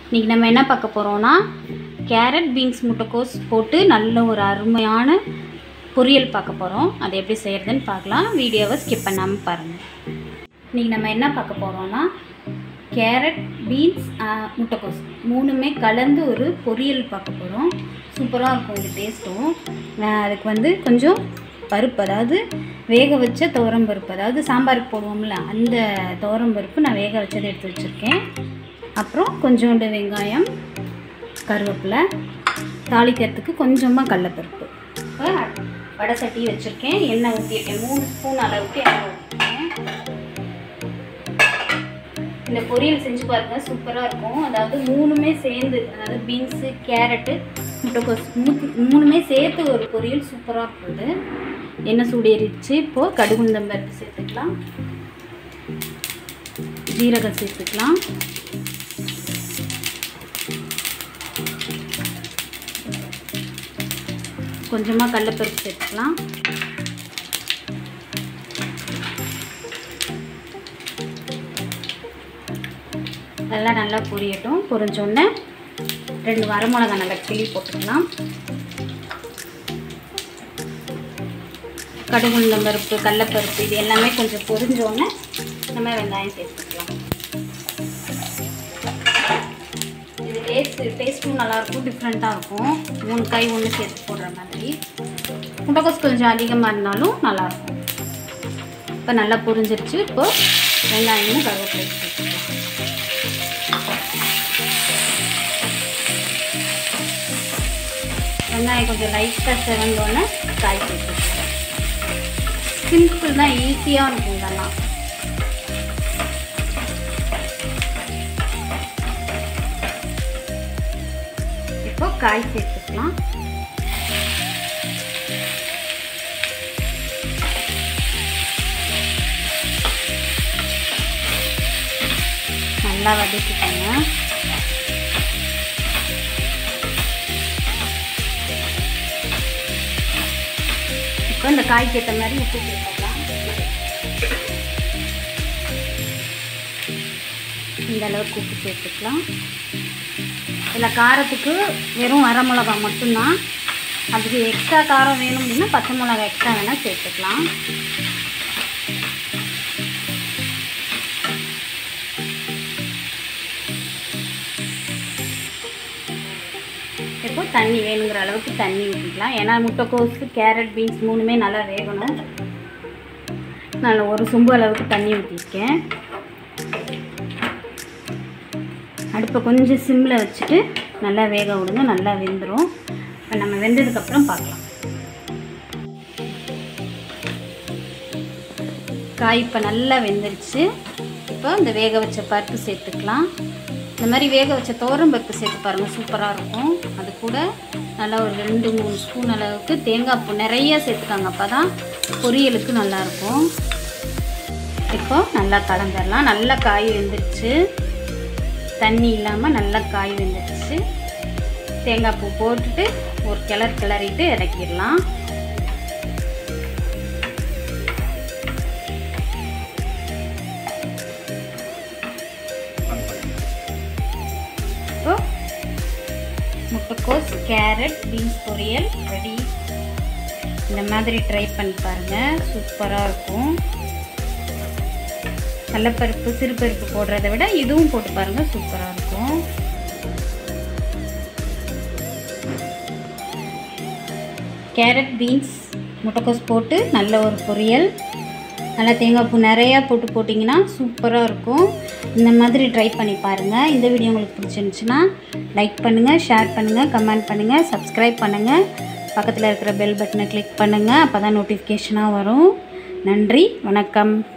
இன்றைக்கி நம்ம என்ன பார்க்க போகிறோம்னா கேரட் பீன்ஸ் முட்டைக்கோஸ் போட்டு நல்ல ஒரு அருமையான பொரியல் பார்க்க போகிறோம் அதை எப்படி செய்கிறதுன்னு பார்க்கலாம் வீடியோவை ஸ்கிப் பண்ணாமல் பாருங்கள் இன்றைக்கி நம்ம என்ன பார்க்க போகிறோம்னா கேரட் பீன்ஸ் முட்டைக்கோஸ் மூணுமே கலந்து ஒரு பொரியல் பார்க்க போகிறோம் சூப்பராக இருக்கும் இது டேஸ்ட்டும் நான் அதுக்கு வந்து கொஞ்சம் பருப்பு அதாவது வேக வச்ச துவரம் பருப்பு அதாவது சாம்பாருக்கு போடுவோம்ல அந்த துவரம் பருப்பு நான் வேக வச்சதை எடுத்து வச்சுருக்கேன் அப்புறம் கொஞ்சோண்டு வெங்காயம் கருவேப்பிலை தாளிக்கிறதுக்கு கொஞ்சமாக கடலப்பருப்பு இப்போ வடை சட்டி வச்சுருக்கேன் எண்ணெய் ஊற்றிருக்கேன் மூணு ஸ்பூன் அளவுக்கு எண்ணெய் ஊற்றிருக்கேன் இந்த பொரியல் செஞ்சு பாருங்கள் சூப்பராக இருக்கும் அதாவது மூணுமே சேர்ந்து அதாவது பீன்ஸு கேரட்டு முட்டைக்கோஸ் மூ- மூணுமே சேர்த்து ஒரு பொரியல் சூப்பராக இருக்குது எண்ணெய் சூடேறிச்சு இப்போது கடுகுந்தம் பருப்பு சேர்த்துக்கலாம் ஜீரகம் சேர்த்துக்கலாம் கொஞ்சமாக கடலப்பருப்பு சேர்த்துக்கலாம் அதெல்லாம் நல்லா பொரியட்டும் பொரிஞ்சோடனே ரெண்டு வரமிளகா நல்லா கிள்ளி போட்டுக்கலாம் கடுகுண்டம் பருப்பு கடலப்பருப்பு இது எல்லாமே கொஞ்சம் பொரிஞ்சோடனே நம்ம வெங்காயம் சேர்த்துக்கலாம் இது டேஸ்ட் டேஸ்ட்டும் நல்லாயிருக்கும் டிஃப்ரெண்ட்டாக இருக்கும் மூணு காய் ஒன்று சேர்த்து போடுற மாதிரி முட்டைக்கோஸ் கொஞ்சம் அதிகமாக இருந்தாலும் நல்லாயிருக்கும் இப்போ நல்லா பொரிஞ்சிருச்சு இப்போ வெங்காயமும் கருவேப்பிலை சேர்த்துக்கலாம் வெங்காயம் கொஞ்சம் லைட்டாக செவந்தோடனே காய் சேர்த்துக்கலாம் சிம்பிள் தான் ஈஸியாக இருக்கும் இதெல்லாம் இப்போ காய் சேர்த்துக்கலாம் நல்லா வதக்கிக்கோங்க இப்போ இந்த காய்க்கு ஏற்ற மாதிரி உப்பு சேர்த்துக்கலாம் இந்த அளவுக்கு உப்பு சேர்த்துக்கலாம் இதில் காரத்துக்கு வெறும் வரமிளகா மட்டும்தான் அதுக்கு எக்ஸ்ட்ரா காரம் வேணும் அப்படின்னா பச்சை மிளகா எக்ஸ்ட்ரா வேணால் சேர்த்துக்கலாம் இப்போ தண்ணி வேணுங்கிற அளவுக்கு தண்ணி ஊற்றிக்கலாம் ஏன்னா முட்டைக்கோஸு கேரட் பீன்ஸ் மூணுமே நல்லா வேகணும் நான் ஒரு சொம்பு அளவுக்கு தண்ணி ஊற்றிருக்கேன் அடுப்பை கொஞ்சம் சிம்மில் வச்சுட்டு நல்லா வேக விடுங்க நல்லா வெந்துடும் இப்போ நம்ம வெந்ததுக்கப்புறம் பார்க்கலாம் காய் இப்போ நல்லா வெந்துருச்சு இப்போ இந்த வேக வச்ச பருப்பு சேர்த்துக்கலாம் இந்த மாதிரி வேக வச்ச துவரம் பருப்பு சேர்த்து பாருங்கள் சூப்பராக இருக்கும் அது கூட நல்லா ஒரு ரெண்டு மூணு ஸ்பூன் அளவுக்கு தேங்காய் பூ நிறைய சேர்த்துக்காங்க அப்போ தான் பொரியலுக்கு நல்லாயிருக்கும் இப்போ நல்லா கலந்துடலாம் நல்லா காய் வெந்துருச்சு தண்ணி இல்லாமல் நல்லா காய் வெந்துருச்சு தேங்காய் பூ போட்டுட்டு ஒரு கிளர் கிளறிட்டு இறக்கிடலாம் இப்போ முட்டைக்கோஸ் கேரட் பீன்ஸ் பொரியல் ரெடி இந்த மாதிரி ட்ரை பண்ணி பாருங்கள் சூப்பராக இருக்கும் கடலப்பருப்பு சிறுபருப்பு போடுறத விட இதுவும் போட்டு பாருங்கள் சூப்பராக இருக்கும் கேரட் பீன்ஸ் முட்டைக்கோஸ் போட்டு நல்ல ஒரு பொரியல் நல்லா தேங்காய் பூ நிறையா போட்டு போட்டிங்கன்னா சூப்பராக இருக்கும் இந்த மாதிரி ட்ரை பண்ணி பாருங்கள் இந்த வீடியோ உங்களுக்கு பிடிச்சிருந்துச்சுன்னா லைக் பண்ணுங்கள் ஷேர் பண்ணுங்கள் கமெண்ட் பண்ணுங்கள் சப்ஸ்கிரைப் பண்ணுங்கள் பக்கத்தில் இருக்கிற பெல் பட்டனை கிளிக் பண்ணுங்கள் அப்போ தான் நோட்டிஃபிகேஷனாக வரும் நன்றி வணக்கம்